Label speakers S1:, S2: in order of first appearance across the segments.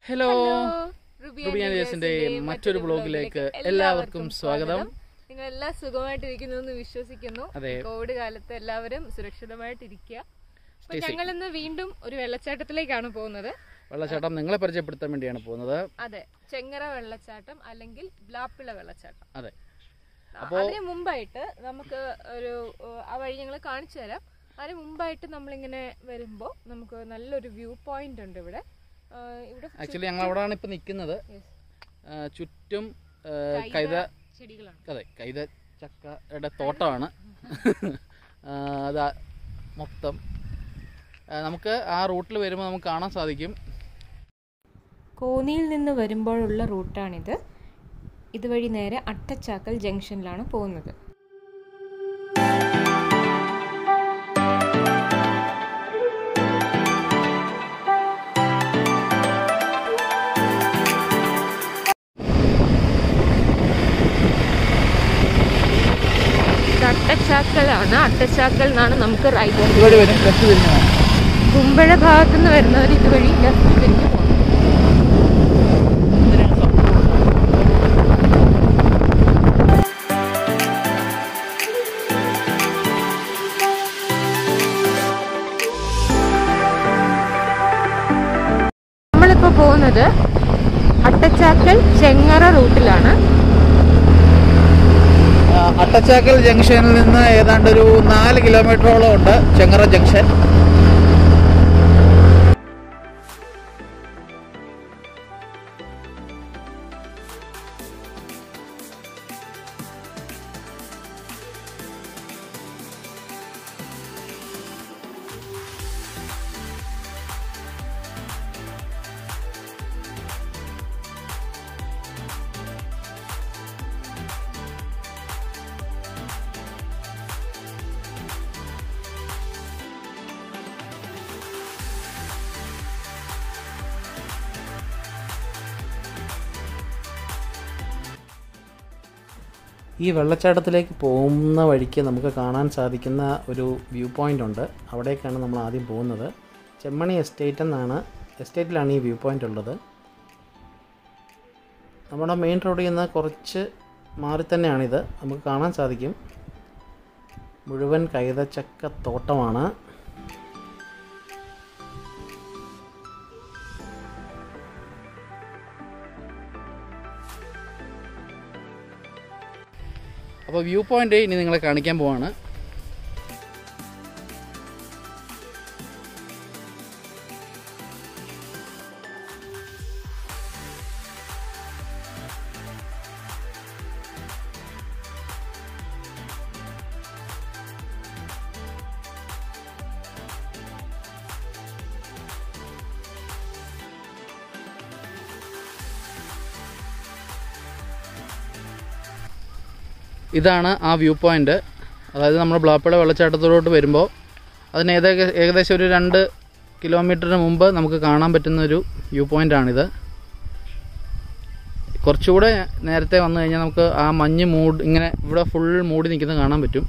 S1: Hello Ruby ആൻഡേഴ്സിന്റെ മറ്റൊരു ബ്ലോഗിലേക്ക് എല്ലാവർക്കും സ്വാഗതം
S2: നിങ്ങൾ എല്ലാം സുഖമായിട്ടിരിക്കുന്നു എന്ന് വിശ്വസിക്കുന്നു
S1: അതെ.
S2: കോവിഡ് കാലത്ത് എല്ലാവരും സുരക്ഷിതമായിട്ടിരിക്കുക അപ്പൊ ഞങ്ങൾ ഇന്ന് വീണ്ടും ഒരു വെള്ളച്ചാട്ടത്തിലേക്കാണ് പോകുന്നത്
S1: വെള്ളച്ചാട്ടം നിങ്ങളെ പരിചയപ്പെടുത്താൻ വേണ്ടിയാണ് പോകുന്നത്
S2: അതെ ചെങ്ങറ വെള്ളച്ചാട്ടം അല്ലെങ്കിൽ ബ്ലാപ്പിള വെള്ളച്ചാട്ടം
S1: അതെ
S2: അതിന് മുമ്പായിട്ട് നമുക്ക് ഒരു ഏഹ്, ആ വഴി ഞങ്ങൾ കാണിച്ചു തരാം അതിന് മുമ്പായിട്ട് നമ്മളിങ്ങനെ വരുമ്പോൾ നമുക്ക് നല്ലൊരു വ്യൂ പോയിന്റ് ഉണ്ട് ഇവിടെ ഏഹ്, ഇവിടെ
S1: ആക്ച്വലി ഞങ്ങൾ അവിടെയാണ് ഇപ്പൊ നിൽക്കുന്നത്
S2: Yes.
S1: ചുറ്റും ആ, കൈത
S2: ചെടികളാണ്
S1: അതെ കൈത ചക്കയുടെ തോട്ടമാണ് ആ, അത് ആ- മൊത്തം ആ, നമുക്ക് ആ റൂട്ടിൽ വരുമ്പോൾ നമുക്ക് കാണാൻ സാധിക്കും
S2: കോന്നിയിൽ നിന്ന് വരുമ്പോഴുള്ള റൂട്ടാണിത് ഇതുവഴി നേരെ അട്ടച്ചാക്കൽ ജംഗ്ഷനിലാണ് പോകുന്നത് ഇത് അട്ടച്ചാക്കലാണ് അട്ടച്ചാക്കൽ എന്നാണ് നമുക്ക് റൈറ്റ്
S1: ഇതുവഴി വരും ലെഫ്റ്റ് തിരിഞ്ഞാണ്
S2: കുമ്പഴ ഭാഗത്തു നിന്ന് വരുന്നവർ ഇതുവഴി ലെഫ്റ്റ് തിരിഞ്ഞു പോകും നമ്മളിപ്പോൾ പോകുന്നത് അട്ടച്ചാക്കൽ ചെങ്ങറ റൂട്ടിലാണ്
S1: അട്ടച്ചാക്കൽ ജംഗ്ഷനിൽ നിന്ന് ഏതാണ്ട് ഒരു നാല് കിലോമീറ്ററോളം ഉണ്ട് ചെങ്ങറ ജംഗ്ഷൻ ഈ വെള്ളച്ചാട്ടത്തിലേക്ക് പോകുന്ന വഴിക്ക് നമുക്ക് കാണാൻ സാധിക്കുന്ന ഒരു വ്യൂ പോയിൻ്റ് ഉണ്ട് അവിടേക്കാണ് നമ്മൾ ആദ്യം പോകുന്നത് ചെമ്മണി എസ്റ്റേറ്റ് എന്നാണ് എസ്റ്റേറ്റിലാണ് ഈ വ്യൂ പോയിൻ്റ് ഉള്ളത് നമ്മുടെ മെയിൻ റോഡിൽ നിന്ന് കുറച്ച് മാറി തന്നെയാണിത് നമുക്ക് കാണാൻ സാധിക്കും മുഴുവൻ കൈതച്ചക്ക തോട്ടമാണ് അപ്പോൾ വ്യൂ പോയിന്റ് ഇനി നിങ്ങളെ കാണിക്കാൻ പോവാണ് ഇതാണ് ആ വ്യൂ പോയിന്റ് അതായത് നമ്മൾ ബ്ലാപ്പുഴ വെള്ളച്ചാട്ടത്തിലോട്ട് വരുമ്പോൾ അതിന് ഏക ഏകദേശം ഒരു രണ്ട് കിലോമീറ്ററിന് മുമ്പ് നമുക്ക് കാണാൻ പറ്റുന്ന ഒരു വ്യൂ പോയിൻ്റാണിത് കുറച്ചുകൂടെ നേരത്തെ വന്നു കഴിഞ്ഞാൽ നമുക്ക് ആ മഞ്ഞ് മൂഡ് ഇങ്ങനെ ഇവിടെ ഫുൾ മൂടി നിൽക്കുന്നത് കാണാൻ പറ്റും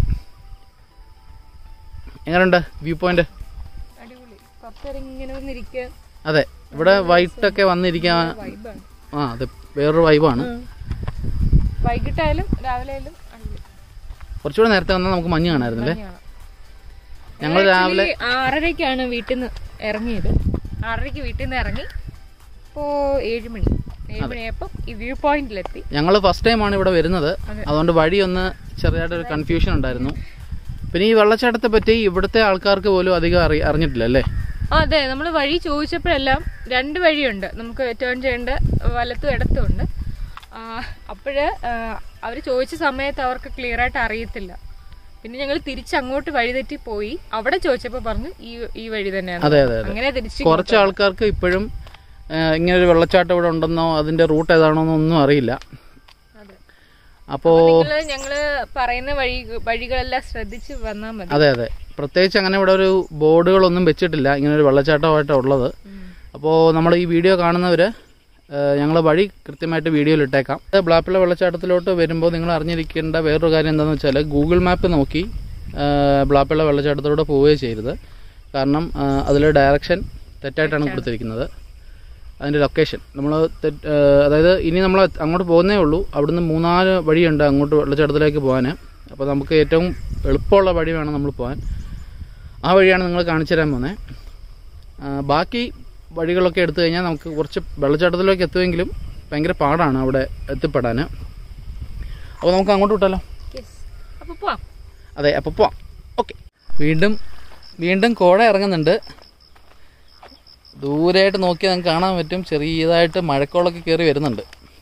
S1: എങ്ങനെയുണ്ട് വ്യൂ പോയിന്റ്
S2: അടിപൊളി പുറത്തിറങ്ങി ഇങ്ങനെ വന്നിരിക്കുക
S1: അതെ ഇവിടെ വൈകിട്ടൊക്കെ വന്നിരിക്കാൻ
S2: വൈബാണ്
S1: ആ അതെ വേറൊരു വൈബാണ്
S2: വൈകിട്ടായാലും രാവിലെ ആയാലും അടിപൊളി.
S1: കുറച്ചുകൂടെ നേരത്തെ വന്നാൽ നമുക്ക് മഞ്ഞ് കാണാമായിരുന്നല്ലേ
S2: ഭംഗിയാണ്.
S1: ഞങ്ങൾ രാവിലെ
S2: Actually ആറരയ്ക്കാണ് വീട്ടിൽ നിന്ന് ഇറങ്ങിയത് ആറരയ്ക്ക് വീട്ടിൽ നിന്ന് ഇറങ്ങി ഇപ്പോ ഏഴ് മണി ഏഴ് മണിയായപ്പോ ഈ വ്യൂ പോയിന്റിലെത്തി
S1: ഞങ്ങൾ ഫസ്റ്റ് ടൈമാണ് ഇവിടെ വരുന്നത്
S2: അതെ.
S1: അതുകൊണ്ട് വഴി ഒന്ന് ചെറുതായിട്ടൊരു കൺഫ്യൂഷൻ ഉണ്ടായിരുന്നു പിന്നെ ഈ വെള്ളച്ചാട്ടത്തെ പറ്റി ഇവിടുത്തെ ആൾക്കാർക്ക് പോലും അധികം അറി അറിഞ്ഞിട്ടില്ല അല്ലേ
S2: ആ, അതെ നമ്മൾ വഴി ചോദിച്ചപ്പോഴെല്ലാം രണ്ട് വഴിയുണ്ട് നമുക്ക് ടേൺ ചെയ്യേണ്ട വലത്തും ഇടത്തും ഉണ്ട് അപ്പോഴ് അവർ ചോദിച്ച സമയത്ത് അവർക്ക് ക്ലിയർ ആയിട്ട് അറിയത്തില്ല പിന്നെ ഞങ്ങൾ തിരിച്ച് അങ്ങോട്ട് വഴി തെറ്റി പോയി അവിടെ ചോദിച്ചപ്പോൾ പറഞ്ഞു ഈ ഈ വഴി തന്നെയാണ്
S1: അതെ അതെ അതെ
S2: അങ്ങനെ തിരിച്ച്
S1: കുറച്ച് ആൾക്കാർക്ക് ഇപ്പോഴും ഇങ്ങനെ ഒരു വെള്ളച്ചാട്ടം ഇവിടെ ഉണ്ടെന്നോ അതിന്റെ റൂട്ട് ഏതാണോ ഒന്നും അറിയില്ല
S2: അതെ
S1: അപ്പോൾ
S2: നിങ്ങള് ഞങ്ങള് പറയുന്ന വഴി വഴികളെല്ലാം ശ്രദ്ധിച്ച് വന്നാൽ മതി
S1: അതെ അതെ പ്രത്യേകിച്ച് അങ്ങനെ ഇവിടെ ഒരു ബോർഡുകളൊന്നും വെച്ചിട്ടില്ല ഇങ്ങനെ ഒരു വെള്ളച്ചാട്ടമായിട്ടാണ് ഉള്ളത് അപ്പോൾ നമ്മൾ ഈ വീഡിയോ കാണുന്നവർ ഞങ്ങൾ വഴി കൃത്യമായിട്ട് വീഡിയോയിൽ ഇട്ടേക്കാം ബ്ലാപ്പിള വെള്ളച്ചാട്ടത്തിലോട്ട് വരുമ്പോൾ നിങ്ങൾ അറിഞ്ഞിരിക്കേണ്ട വേറൊരു കാര്യം എന്താണെന്ന് വെച്ചാൽ ഗൂഗിൾ മാപ്പ് നോക്കി ആ, ബ്ലാപ്പിള വെള്ളച്ചാട്ടത്തിലൂടെ പോവുകയോ ചെയ്യരുത് കാരണം അതിൽ ഡയറക്ഷൻ തെറ്റായിട്ടാണ് കൊടുത്തിരിക്കുന്നത് അതിൻ്റെ ലൊക്കേഷൻ നമ്മൾ അതായത് ഇനി നമ്മൾ അങ്ങോട്ട് പോകുന്നേ ഉള്ളൂ അവിടുന്ന് മൂന്നാല് വഴിയുണ്ട് അങ്ങോട്ട് വെള്ളച്ചാട്ടത്തിലേക്ക് പോകാൻ അപ്പോൾ നമുക്ക് ഏറ്റവും എളുപ്പമുള്ള വഴി വേണം നമ്മൾ പോകാൻ ആ വഴിയാണ് നിങ്ങൾ കാണിച്ചു തരാൻ പോകുന്നത് ബാക്കി വഴികളൊക്കെ എടുത്തു കഴിഞ്ഞാൽ നമുക്ക് കുറച്ച് വെള്ളച്ചാട്ടത്തിലേക്ക് എത്തുമെങ്കിലും ഭയങ്കര പാടാണ് അവിടെ എത്തിപ്പെടാൻ അപ്പോൾ നമുക്ക് അങ്ങോട്ട് വിട്ടാലോ
S2: യെസ് അപ്പോൾ പോവാം
S1: അതെ അപ്പോൾ പോവാം ഓക്കെ വീണ്ടും വീണ്ടും കോട ഇറങ്ങുന്നുണ്ട് ദൂരെയായിട്ട് നോക്കിയാൽ നമുക്ക് കാണാൻ പറ്റും ചെറിയതായിട്ട് മഴക്കോളൊക്കെ കയറി വരുന്നുണ്ട്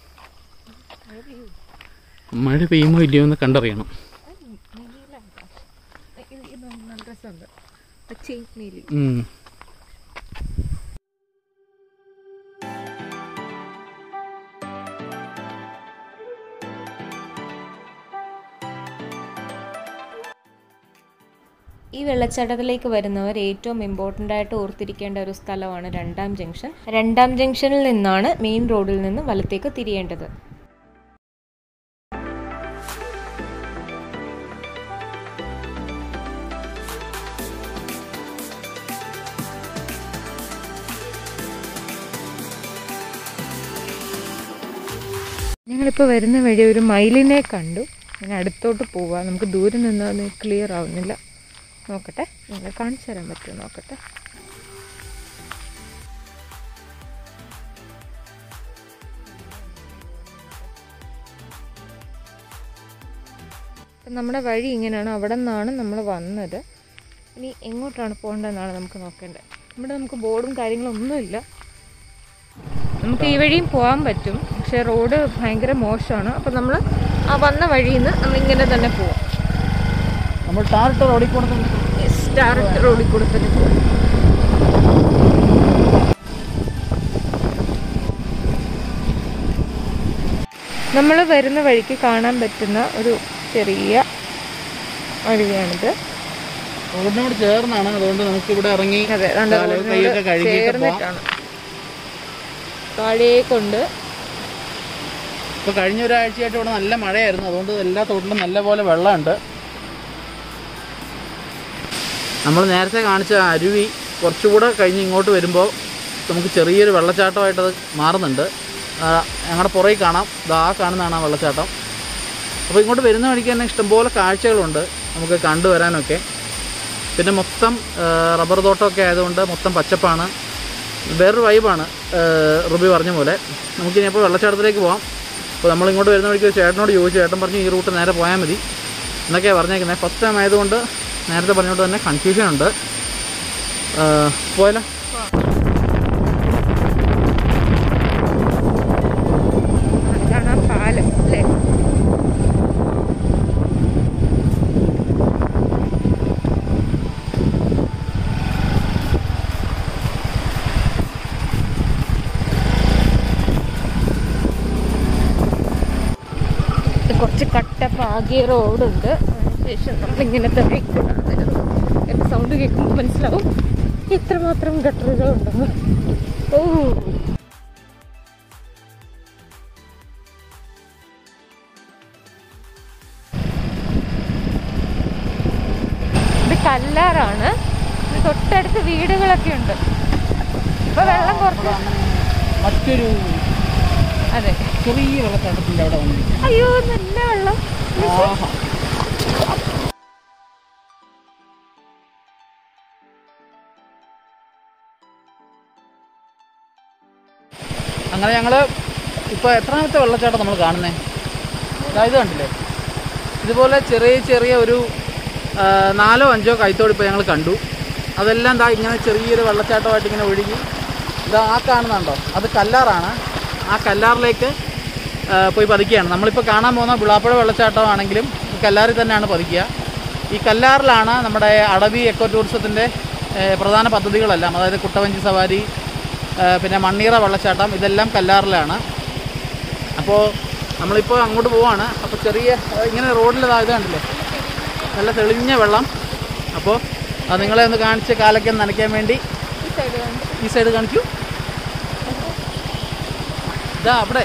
S1: മഴ പെയ്യുമോ ഇല്ലയോ എന്ന് കണ്ടറിയണം
S2: ഇത് ഇത് നല്ല രസമുണ്ട് പച്ചയും നീലയും
S1: ഉം.
S2: ഈ വെള്ളച്ചാട്ടത്തിലേക്ക് വരുന്നവർ ഏറ്റവും ഇമ്പോർട്ടൻ്റ് ആയിട്ട് ഓർത്തിരിക്കേണ്ട ഒരു സ്ഥലമാണ് രണ്ടാം ജംഗ്ഷൻ രണ്ടാം ജംഗ്ഷനിൽ നിന്നാണ് മെയിൻ റോഡിൽ നിന്ന് വലത്തേക്ക് തിരിയേണ്ടത് ഞങ്ങളിപ്പോൾ വരുന്ന വഴി ഒരു മയിലിനെ കണ്ടു ഞാൻ അടുത്തോട്ട് പോവാം നമുക്ക് ദൂരെ നിന്ന് അത് ക്ലിയർ ആവുന്നില്ല നോക്കട്ടെ നിങ്ങൾ കാണിച്ചു തരാൻ പറ്റുമോ നോക്കട്ടെ അപ്പം നമ്മുടെ വഴി ഇങ്ങനെയാണ് അവിടെ നിന്നാണ് നമ്മൾ വന്നത് ഇനി എങ്ങോട്ടാണ് പോകേണ്ടതെന്നാണ് നമുക്ക് നോക്കേണ്ടത് ഇവിടെ നമുക്ക് ബോർഡും കാര്യങ്ങളും ഒന്നുമില്ല നമുക്ക് ഈ വഴിയും പോകാൻ പറ്റും പക്ഷെ റോഡ് ഭയങ്കര മോശമാണ് അപ്പം നമ്മൾ ആ വന്ന വഴിയിൽ നിന്ന് നമ്മൾ ഇങ്ങനെ തന്നെ പോവാം
S1: നമ്മൾ ടാറിട്ട് റോഡിൽ പോകണം
S2: സ്റ്റാർ റോഡിൽ കൂടെ തന്നെ പോവാം നമ്മൾ വരുന്ന വഴിക്ക് കാണാൻ പറ്റുന്ന ഒരു ചെറിയ വഴിയാണിത്
S1: റോഡിനോട് ചേർന്നാണ് അതുകൊണ്ട് നമുക്ക് ഇവിടെ ഇറങ്ങി
S2: അതെ രണ്ട്
S1: കാല്
S2: റോഡിനോട്
S1: കൈയൊക്കെ കഴുകിയിട്ട് പോവാം
S2: ചേർന്നിട്ടാണ് താഴേക്കൊണ്ട്
S1: ഇപ്പോൾ കഴിഞ്ഞ ഒരാഴ്ചയായിട്ട് ഇവിടെ നല്ല മഴയായിരുന്നു അതുകൊണ്ട് എല്ലാ തോട്ടിലും നല്ല പോലെ വെള്ളമുണ്ട് നമ്മൾ നേരത്തെ കാണിച്ച അരുവി കുറച്ചുകൂടെ കഴിഞ്ഞ് ഇങ്ങോട്ട് വരുമ്പോൾ നമുക്ക് ചെറിയൊരു വെള്ളച്ചാട്ടമായിട്ട് അത് മാറുന്നുണ്ട് ആ, ഞങ്ങളുടെ പുറകിൽ കാണാം ഇതാ ആ കാണുന്നതാണ് ആ വെള്ളച്ചാട്ടം അപ്പോൾ ഇങ്ങോട്ട് വരുന്ന വഴിക്ക് തന്നെ ഇഷ്ടംപോലെ കാഴ്ചകളുണ്ട് നമുക്ക് കണ്ടുവരാനൊക്കെ പിന്നെ മൊത്തം ആ, റബ്ബർ തോട്ടമൊക്കെ ആയതുകൊണ്ട് മൊത്തം പച്ചപ്പാണ് വേറൊരു വൈബാണ് റുബി പറഞ്ഞ പോലെ നമുക്കിനി അപ്പോൾ വെള്ളച്ചാട്ടത്തിലേക്ക് പോകാം അപ്പോൾ നമ്മൾ ഇങ്ങോട്ട് വരുന്ന വഴിക്ക് ഒരു ചേട്ടനോട് ചോദിച്ചു ചേട്ടൻ പറഞ്ഞു ഈ റൂട്ട് നേരെ പോയാൽ മതി എന്നൊക്കെയാണ് പറഞ്ഞേക്കുന്നത് ഫസ്റ്റ് ടൈം ആയതുകൊണ്ട് നേരത്തെ പറഞ്ഞുകൊണ്ട് തന്നെ കൺഫ്യൂഷൻ ഉണ്ട് ആ, പോയാലോ
S2: അതാണ് ആ പാലം അല്ലേ ഇത് കുറച്ച് കട്ട പാകിയ റോഡുണ്ട് അതിനുശേഷം നമ്മളിങ്ങനെ തള്ളിക്കൂടാണ് എൻ്റെ സൗണ്ട് കേൾക്കുമ്പോൾ മനസ്സിലാവും എത്രമാത്രം ഗട്ടറുകളുണ്ടെന്ന് ഓ ഇത് കല്ലാറാണ് ഇത് തൊട്ടടുത്ത് വീടുകളൊക്കെ ഉണ്ട് ഇപ്പൊ വെള്ളം കുറച്ച്
S1: മറ്റൊരു
S2: അതെ
S1: ചെറിയ വെള്ളച്ചാട്ടത്തിൻ്റെ അവിടെ വന്നിരിക്കും
S2: അയ്യോ നല്ല വെള്ളം
S1: ആഹാ അങ്ങനെ ഞങ്ങൾ ഇപ്പോൾ എത്രാമത്തെ വെള്ളച്ചാട്ടം നമ്മൾ കാണുന്നത് ഇത് കണ്ടില്ലേ ഇതുപോലെ ചെറിയ ചെറിയ ഒരു ആ, നാലോ അഞ്ചോ കൈത്തോട് ഇപ്പോൾ ഞങ്ങൾ കണ്ടു അതെല്ലാം ദാ ഇങ്ങനെ ചെറിയൊരു വെള്ളച്ചാട്ടമായിട്ട് ഇങ്ങനെ ഒഴുകി ഇതാ ആ കാണുന്നുണ്ടോ അത് കല്ലാറാണ് ആ കല്ലാറിലേക്ക് ആ, പോയി പതിക്കുകയാണ് നമ്മളിപ്പോൾ കാണാൻ പോകുന്ന വിളാപ്പുഴ വെള്ളച്ചാട്ടമാണെങ്കിലും ഈ കല്ലാറിൽ തന്നെയാണ് പതിക്കുക ഈ കല്ലാറിലാണ് നമ്മുടെ അടവി എക്കോ ടൂറിസത്തിൻ്റെ പ്രധാന പദ്ധതികളെല്ലാം അതായത് കുട്ടവഞ്ചി സവാരി ആ, പിന്നെ മണ്ണീറ വെള്ളച്ചാട്ടം ഇതെല്ലാം കല്ലാറിലാണ് അപ്പോൾ നമ്മളിപ്പോൾ അങ്ങോട്ട് പോവാണ് അപ്പോൾ ചെറിയ ആ, ഇങ്ങനെ റോഡിൽ ഇതാ ഇത് കണ്ടില്ലേ നല്ല തെളിഞ്ഞ വെള്ളം അപ്പോൾ അത് നിങ്ങളെ ഒന്ന് കാണിച്ച് കാലൊക്കെ ഒന്ന് നനയ്ക്കാൻ വേണ്ടി
S2: ഈ സൈഡ് കണ്ട്
S1: ഈ സൈഡ് കാണിക്കൂ ഇതാ അവിടെ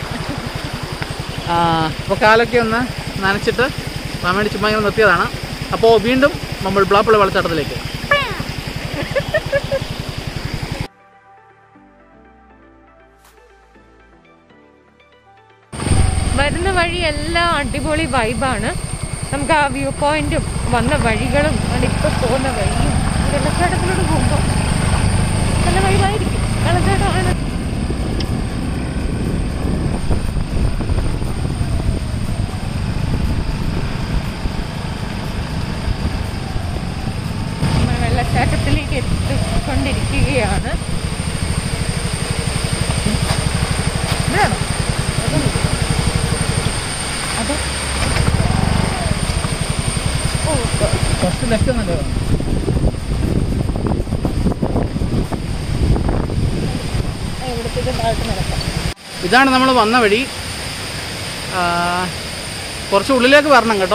S1: ആ അപ്പോൾ കാലൊക്കെ ഒന്ന് നനച്ചിട്ട് പോകാൻ വേണ്ടി ചുമ്മാ ഇങ്ങനെ നിർത്തിയതാണ് അപ്പോൾ വീണ്ടും നമ്മൾ ബ്ലാപ്പുള്ള വെള്ളച്ചാട്ടത്തിലേക്ക്
S2: വരുന്ന വഴി എല്ലാം അടിപൊളി വൈബാണ് നമുക്ക് ആ വ്യൂ പോയിന്റും വന്ന വഴികളും ഇപ്പൊ പോകുന്ന വഴിയും വെള്ളച്ചാട്ടത്തിലൂടെ പോകുമ്പോൾ നല്ല വൈബായിരിക്കും വെള്ളച്ചാട്ടമാണ് നമ്മൾ വെള്ളച്ചാട്ടത്തിലേക്ക് എത്തിക്കൊണ്ടിരിക്കുകയാണ് ഇവിടെയാണോ അതോ ഓ
S1: കുറച്ച് ലെഫ്റ്റ് നല്ലതാണ്
S2: ഇവിടുത്തെ താഴത്ത് നടക്കാം
S1: ഇതാണ് നമ്മൾ വന്ന വഴി ആ, കുറച്ച് ഉള്ളിലേക്ക് വരണം കേട്ടോ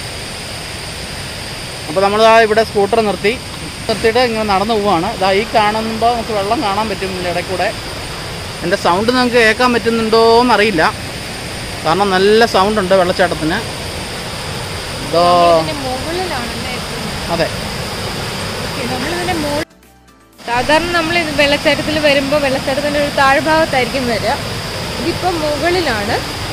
S1: അപ്പോൾ നമ്മൾ ആ ഇവിടെ സ്കൂട്ടർ നിർത്തി നിർത്തിയിട്ട് ഇങ്ങനെ നടന്നു പോവാണ് ഇതാ ഈ കാണുമ്പോൾ നമുക്ക് വെള്ളം കാണാൻ പറ്റും ഇതിൻ്റെ ഇടയിൽ കൂടെ എൻ്റെ സൗണ്ട് നിങ്ങൾക്ക് കേൾക്കാൻ പറ്റുന്നുണ്ടോ എന്നറിയില്ല കാരണം നല്ല സൗണ്ട് ഉണ്ട് വെള്ളച്ചാട്ടത്തിന് ഇതോ
S2: ഇതിന്റെ മുകളിലാണല്ലേ എത്തുന്നത്.
S1: അതെ
S2: ഓക്കേ, നമ്മളിതിന്റെ മുകളിൽ സാധാരണ നമ്മൾ ഇത് വെള്ളച്ചാട്ടത്തിൽ വരുമ്പോൾ വെള്ളച്ചാട്ടത്തിന്റെ ഒരു താഴ്ഭാഗത്തായിരിക്കും വരിക ഇതിപ്പോ മുകളിലാണ്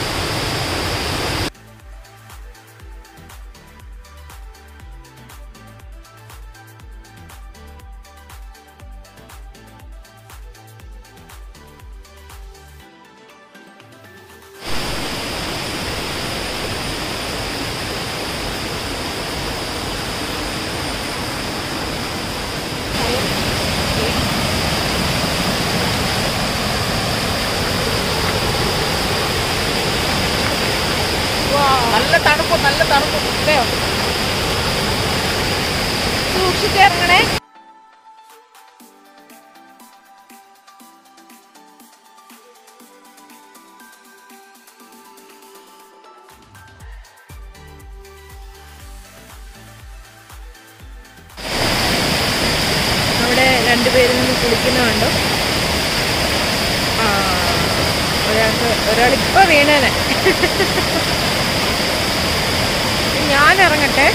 S1: നല്ല തണുപ്പ് നല്ല തണുപ്പ്
S2: അതെയോ സൂക്ഷിച്ച് ഇറങ്ങണേ അവിടെ രണ്ടുപേരും നിന്ന് കുളിക്കുന്നുണ്ടോ ആ ഒരാൾക്ക് ഒരാളിപ്പോ വീണേനെ ഞാൻ ഇറങ്ങട്ടെ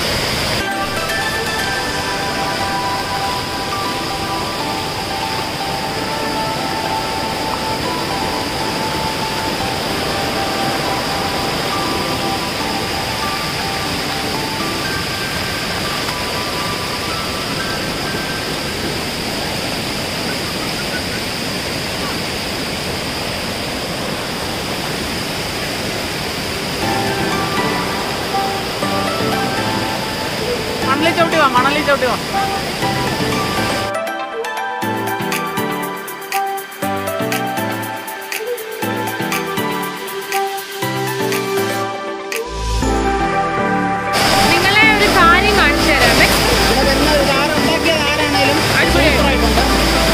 S1: മണലിൽ ചവിട്ടി വാ മണലിൽ ചവിട്ടി വാ
S2: നിങ്ങളെ ഒരു കാര്യം കാണിച്ചു തരാമേ
S1: ഇവിടെ വരുന്ന ഒരു ആറ് ഉണ്ടാക്കിയത് ആരാണേലും
S2: അടിപൊളിയായിട്ട്.
S1: സൂപ്പറായിട്ടുണ്ട്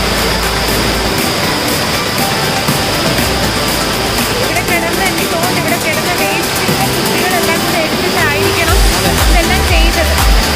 S2: ഇവിടെ കിടന്ന് എനിക്ക് തോന്നുന്നു ഇവിടെ കിടന്ന വേസ്റ്റിന്റെ കുട്ടികളെല്ലാം കൂടെ എടുത്തിട്ടായിരിക്കണം ഇതെല്ലാം ചെയ്തത്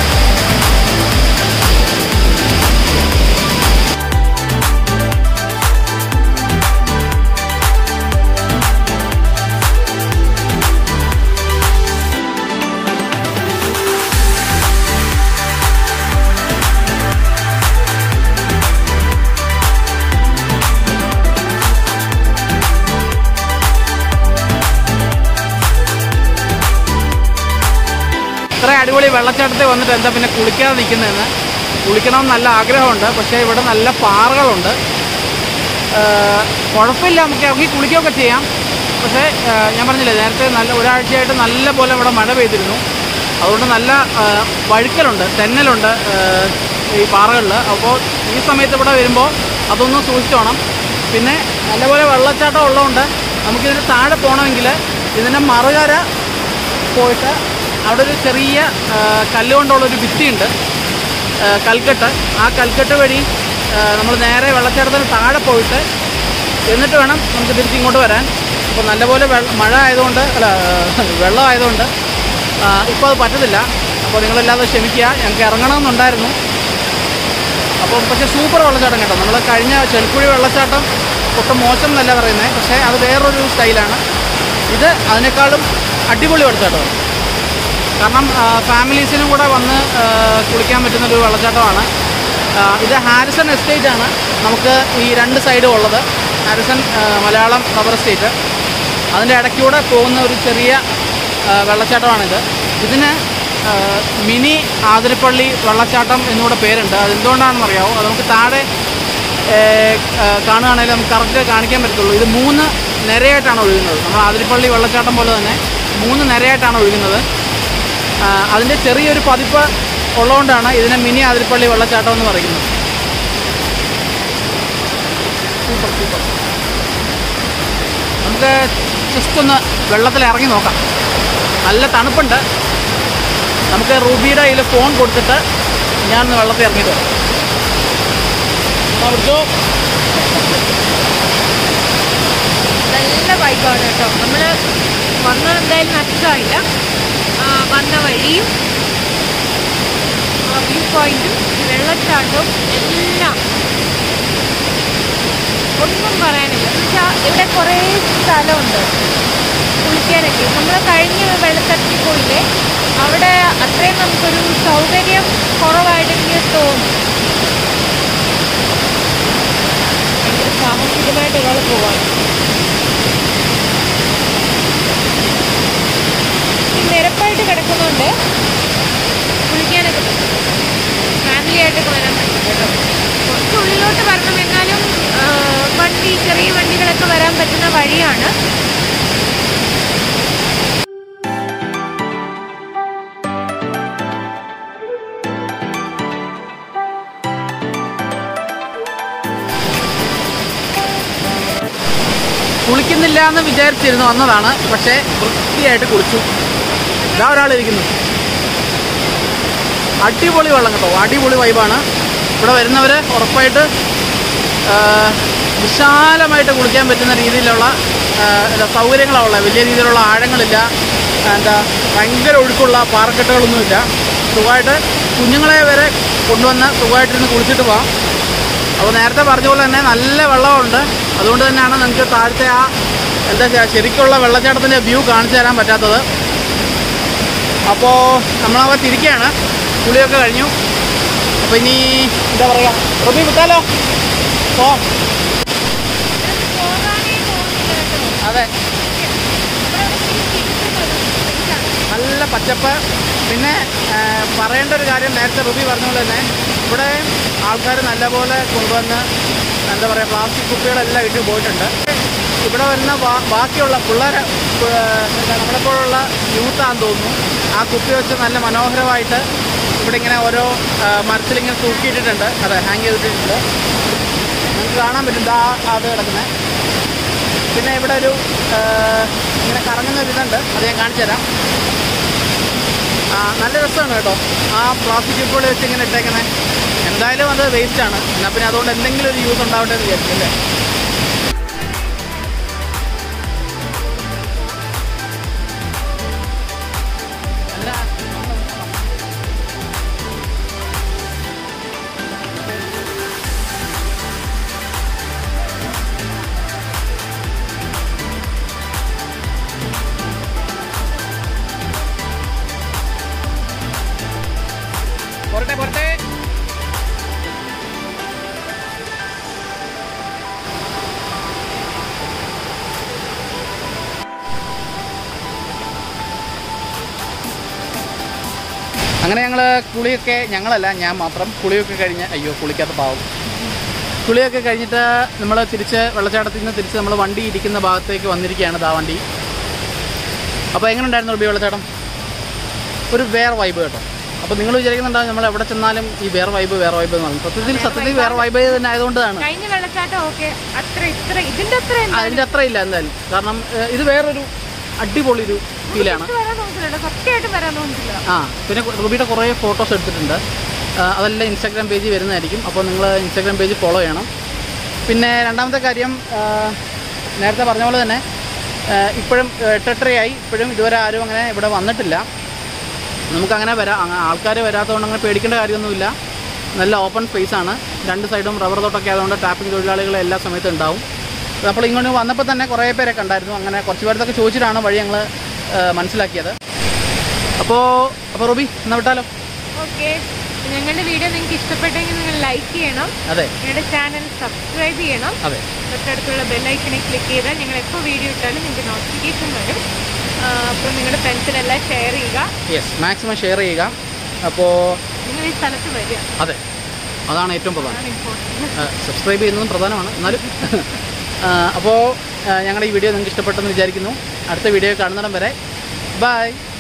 S1: ഇത്ര അടിപൊളി വെള്ളച്ചാട്ടത്തിൽ വന്നിട്ട് എന്താ പിന്നെ കുളിക്കാതെ നിൽക്കുന്നതെന്ന് കുളിക്കണമെന്ന് നല്ല ആഗ്രഹമുണ്ട് പക്ഷേ ഇവിടെ നല്ല പാറകളുണ്ട് ഏഹ് കുഴപ്പമില്ല നമുക്ക് ഇറങ്ങി കുളിക്കുകയൊക്കെ ചെയ്യാം പക്ഷേ ഏഹ് ഞാൻ പറഞ്ഞില്ലേ നേരത്തെ നല്ല ഒരാഴ്ചയായിട്ട് നല്ല പോലെ ഇവിടെ മഴ പെയ്തിരുന്നു അതുകൊണ്ട് നല്ല ഏഹ് വഴുക്കലുണ്ട് തെന്നലുണ്ട് ഏഹ് ഈ പാറകളിൽ അപ്പോൾ ഈ സമയത്ത് ഇവിടെ വരുമ്പോൾ അതൊന്നും സൂക്ഷിച്ചോണം പിന്നെ നല്ലപോലെ വെള്ളച്ചാട്ടം ഉള്ളതുകൊണ്ട് നമുക്കിതിന് താഴെ പോകണമെങ്കിൽ ഇതിൻ്റെ മറുകര പോയിട്ട് അവിടെ ഒരു ചെറിയ ആ, കല്ല് കൊണ്ടുള്ളൊരു ഭിത്തിയുണ്ട് ആ, കൽക്കെട്ട് ആ കൽക്കെട്ട് വഴി നമ്മൾ നേരെ വെള്ളച്ചാട്ടത്തിന് താഴെ പോയിട്ട് എന്നിട്ട് വേണം നമുക്ക് തിരിച്ച് ഇങ്ങോട്ട് വരാൻ അപ്പോൾ നല്ലപോലെ വെള്ള മഴ ആയതുകൊണ്ട് അല്ല വെള്ളം ആയതുകൊണ്ട് ഇപ്പോൾ അത് പറ്റത്തില്ല അപ്പോൾ നിങ്ങളെല്ലാവരും ക്ഷമിക്കുക ഞങ്ങൾക്ക് ഇറങ്ങണമെന്നുണ്ടായിരുന്നു അപ്പോൾ പക്ഷേ സൂപ്പർ വെള്ളച്ചാട്ടം കേട്ടോ നമ്മൾ കഴിഞ്ഞ ചെൽക്കുഴി വെള്ളച്ചാട്ടം ഒട്ടും മോശം എന്നല്ല പറയുന്നത് പക്ഷേ അത് വേറൊരു സ്റ്റൈലാണ് ഇത് അതിനേക്കാളും അടിപൊളി വെള്ളച്ചാട്ടമാണ് കാരണം ഫാമിലീസിനും കൂടെ വന്ന് ആ, കുളിക്കാൻ പറ്റുന്നൊരു വെള്ളച്ചാട്ടമാണ് ആ, ഇത് ഹാരിസൺ എസ്റ്റേറ്റ് ആണ് നമുക്ക് ഈ രണ്ട് സൈഡും ഉള്ളത് ഹാരിസൺ ആ, മലയാളം റബ്ബർ എസ്റ്റേറ്റ് അതിൻ്റെ ഇടയ്ക്കൂടെ പോകുന്ന ഒരു ചെറിയ ആ, വെള്ളച്ചാട്ടമാണിത് ഇതിന് ആ, മിനി ആതിരപ്പള്ളി വെള്ളച്ചാട്ടം എന്നുകൂടെ പേരുണ്ട് അതെന്തുകൊണ്ടാണെന്ന് അറിയാമോ അത് നമുക്ക് താഴെ ഏ, ആ, കാണുകയാണെങ്കിൽ നമുക്ക് കറക്റ്റ് കാണിക്കാൻ പറ്റത്തുള്ളൂ ഇത് മൂന്ന് നിരയായിട്ടാണ് ഒഴുകുന്നത് നമ്മൾ ആതിരപ്പള്ളി വെള്ളച്ചാട്ടം പോലെ തന്നെ മൂന്ന് നിരയായിട്ടാണ് ഒഴുകുന്നത് ആ, അതിൻ്റെ ചെറിയൊരു പതിപ്പ് ഉള്ളതുകൊണ്ടാണ് ഇതിനെ മിനി ആതിരപ്പള്ളി വെള്ളച്ചാട്ടം എന്ന് പറയുന്നത് സൂപ്പർ സൂപ്പർ നമുക്ക് ജസ്റ്റ് ഒന്ന് വെള്ളത്തിൽ ഇറങ്ങി നോക്കാം നല്ല തണുപ്പുണ്ട് നമുക്ക് റൂബിയുടെ കയ്യിൽ ഫോൺ കൊടുത്തിട്ട് ഞാനൊന്ന് വെള്ളത്തിൽ ഇറങ്ങിയിട്ട് വരാം ആ, പിടിച്ചോ.
S2: നല്ല വൈബാണ് കേട്ടോ നമ്മൾ വന്നത് എന്തായാലും നഷ്ടമായില്ല ആ, വന്ന വഴിയും വ്യൂ പോയിന്റും വെള്ളച്ചാട്ടവും എല്ലാം ഒന്നും പറയാനില്ല എന്നുവെച്ചാൽ ഇവിടെ കുറേ സ്ഥലമുണ്ട് കുളിക്കാനൊക്കെ നമ്മൾ കഴിഞ്ഞ വെള്ളച്ചാട്ടത്തിൽ പോയില്ലേ അവിടെ അത്രയും നമുക്കൊരു സൗകര്യം കുറവായിട്ട് എനിക്ക് തോന്നും ഭയങ്കര സാഹസികമായിട്ട് ഒരാൾ പോവാണ് ഈ നിരപ്പായിട്ട് കിടക്കുന്നുണ്ട് കുളിക്കാനൊക്കെ പറ്റും ഫാമിലി ആയിട്ടൊക്കെ വരാൻ പറ്റും കേട്ടോ കുറച്ച് ഉള്ളിലോട്ട് വരണം എന്നാലും ആ, വണ്ടി ചെറിയ വണ്ടികളൊക്കെ വരാൻ പറ്റുന്ന വഴിയാണ്
S1: കുളിക്കുന്നില്ല എന്ന് വിചാരിച്ചിരുന്നു വന്നതാണ് പക്ഷേ വൃത്തിയായിട്ട് കുളിച്ചു ഇതാ ഒരാളിരിക്കുന്നു അടിപൊളി വെള്ളം കേട്ടോ അടിപൊളി വൈബാണ് ഇവിടെ വരുന്നവർ ഉറപ്പായിട്ട് ആ, വിശാലമായിട്ട് കുളിക്കാൻ പറ്റുന്ന രീതിയിലുള്ള ആ, എന്താ സൗകര്യങ്ങളാണ് ഉള്ളത് വലിയ രീതിയിലുള്ള ആഴങ്ങളില്ല എന്താ ഭയങ്കര ഒഴുക്കുള്ള പാറക്കെട്ടുകളൊന്നുമില്ല സുഖമായിട്ട് കുഞ്ഞുങ്ങളെ വരെ കൊണ്ടുവന്ന് സുഖമായിട്ടിരുന്ന് കുളിച്ചിട്ട് പോകാം അപ്പോൾ നേരത്തെ പറഞ്ഞ പോലെ തന്നെ നല്ല വെള്ളമുണ്ട് അതുകൊണ്ട് തന്നെയാണ് നിങ്ങൾക്ക് താഴത്തെ ആ എന്താ ശ- ശരിക്കുള്ള വെള്ളച്ചാട്ടത്തിൻ്റെ വ്യൂ കാണിച്ചു തരാൻ പറ്റാത്തത് അപ്പോൾ നമ്മളവിടെ തിരിക്കുകയാണ് കുളിയൊക്കെ കഴിഞ്ഞു അപ്പോൾ ഇനി എന്താ പറയുക റബി വിട്ടാലോ ഓ അതെ നല്ല പച്ചപ്പ് പിന്നെ ആ, പറയേണ്ട ഒരു കാര്യം നേരത്തെ റുബി പറഞ്ഞ പോലെ തന്നെ ഇവിടെ ആൾക്കാർ നല്ലപോലെ കൊണ്ടുവന്ന് എന്താ പറയുക പ്ലാസ്റ്റിക് കുപ്പികളെല്ലാം ഇട്ട് പോയിട്ടുണ്ട് ഇവിടെ വരുന്ന ബാ- ബാക്കിയുള്ള പിള്ളേർ നമ്മളെപ്പോലുള്ള യൂത്താന്ന് തോന്നുന്നു ആ കുപ്പി വെച്ച് നല്ല മനോഹരമായിട്ട് ഇവിടെ ഇങ്ങനെ ഓരോ ആ, മരത്തിലിങ്ങനെ തൂക്കിയിട്ടിട്ടുണ്ട് അതെ ഹാങ് ചെയ്തിട്ടുണ്ട് നമുക്ക് കാണാൻ പറ്റും ദാ അത് കിടക്കുന്നത് പിന്നെ ഇവിടെ ഒരു ആ, ഇങ്ങനെ കറങ്ങുന്ന ഒരു ഇതുണ്ട് അത് ഞാൻ കാണിച്ചു തരാം ആ, നല്ല രസമാണ് കേട്ടോ ആ പ്ലാസ്റ്റിക് ചുറ്റുകൾ വെച്ച് ഇങ്ങനെ ഇട്ടേക്കുന്നത് എന്തായാലും അത് വേസ്റ്റ് ആണ് എന്നാൽ പിന്നെ അതുകൊണ്ട് എന്തെങ്കിലും ഒരു യൂസ് ഉണ്ടാവട്ടെ എന്ന് വിചാരിക്കും അല്ലേ അല്ല പോരട്ടെ പോരട്ടെ അങ്ങനെ ഞങ്ങൾ കുളിയൊക്കെ ഞങ്ങളല്ല ഞാൻ മാത്രം കുളിയൊക്കെ കഴിഞ്ഞ് അയ്യോ കുളിക്കാത്ത പാവം കുളിയൊക്കെ കഴിഞ്ഞിട്ട് നമ്മൾ തിരിച്ച് വെള്ളച്ചാട്ടത്തിൽ നിന്ന് തിരിച്ച് നമ്മൾ വണ്ടി ഇരിക്കുന്ന ഭാഗത്തേക്ക് വന്നിരിക്കുകയാണ് ദാ വണ്ടി അപ്പോൾ എങ്ങനെ ഉണ്ടായിരുന്നു റബി വെള്ളച്ചാട്ടം ഒരു വേറെ വൈബ് കേട്ടോ അപ്പോൾ നിങ്ങൾ വിചാരിക്കുന്നുണ്ടാവും നമ്മൾ എവിടെ ചെന്നാലും ഈ വേറെ വൈബ് വേറെ വൈബ് എന്ന് പറയും സത്യത്തിൽ സത്യത്തിൽ വേറെ വൈബ് തന്നെ ആയതുകൊണ്ടാണ്
S2: കഴിഞ്ഞ വെള്ളച്ചാട്ടം ഓക്കെ അത്ര ഇത്ര ഇതിന്റെ അത്ര
S1: അതിൻ്റെ അത്ര ഇല്ല എന്തായാലും കാരണം ഏഹ്, ഇത് വേറൊരു അടിപൊളി ഒരു ഫീലാണ്
S2: ഇത് വരാൻ തോന്നുന്നില്ല സത്യമായിട്ടും വരാൻ തോന്നുന്നില്ല
S1: ആ പിന്നെ റുബിയുടെ കുറേ ഫോട്ടോസ് എടുത്തിട്ടുണ്ട് ആ, അതെല്ലാം ഇൻസ്റ്റാഗ്രാം പേജിൽ വരുന്നതായിരിക്കും അപ്പോൾ നിങ്ങൾ ഇൻസ്റ്റാഗ്രാം പേജ് ഫോളോ ചെയ്യണം പിന്നെ രണ്ടാമത്തെ കാര്യം ആ, നേരത്തെ പറഞ്ഞ പോലെ തന്നെ ആ, ഇപ്പോഴും എട്ടെട്ടരയായി ഇപ്പോഴും ഇതുവരെ ആരും അങ്ങനെ ഇവിടെ വന്നിട്ടില്ല നമുക്കങ്ങനെ വരാം ആൾക്കാർ വരാത്തതുകൊണ്ട് അങ്ങനെ പേടിക്കേണ്ട കാര്യമൊന്നുമില്ല നല്ല ഓപ്പൺ സ്പേസ് ആണ് രണ്ട് സൈഡും റബ്ബർ തോട്ടൊക്കെ ആയതുകൊണ്ട് ടാപ്പിംഗ് തൊഴിലാളികൾ എല്ലാ സമയത്തും ഉണ്ടാവും അപ്പോൾ ഇങ്ങോട്ട് വന്നപ്പോൾ തന്നെ കുറേ പേരൊക്കെ ഉണ്ടായിരുന്നു അങ്ങനെ കുറച്ച് പേരത്തൊക്കെ ചോദിച്ചിട്ടാണ് വഴി ഞങ്ങൾ മനസ്സിലാക്കിയത് അപ്പോൾ അപ്പോൾ റൂബി എന്നാൽ വിട്ടാലോ
S2: ഓക്കെ ഞങ്ങളുടെ വീഡിയോ നിങ്ങൾക്ക് ഇഷ്ടപ്പെട്ടെങ്കിൽ നിങ്ങൾ ലൈക്ക് ചെയ്യണം
S1: അതെ
S2: ഞങ്ങളുടെ ചാനൽ സബ്സ്ക്രൈബ് ചെയ്യണം
S1: അതെ
S2: തൊട്ടടുത്തുള്ള ബെല്ലൈക്കനെ ക്ലിക്ക് ചെയ്താൽ ഞങ്ങൾ എപ്പോൾ വീഡിയോ ഇട്ടാലും നിങ്ങൾക്ക് നോട്ടിഫിക്കേഷൻ വരും അപ്പോൾ നിങ്ങളുടെ ഫ്രണ്ട്സിനെല്ലാം ഷെയർ ചെയ്യുക
S1: യെസ് മാക്സിമം ഷെയർ ചെയ്യുക അപ്പോൾ
S2: നിങ്ങൾ ഈ സ്ഥലത്ത് വരിക
S1: അതെ അതാണ് ഏറ്റവും പ്രധാനം
S2: അതാണ് ഇമ്പോർട്ടൻറ്റ്
S1: സബ്സ്ക്രൈബ് ചെയ്യുന്നതും പ്രധാനമാണ് എന്നാലും അപ്പോൾ ഞങ്ങളുടെ ഈ വീഡിയോ നിങ്ങൾക്ക് ഇഷ്ടപ്പെട്ടെന്ന് വിചാരിക്കുന്നു അടുത്ത വീഡിയോ കാണുന്നിടം വരെ ബൈ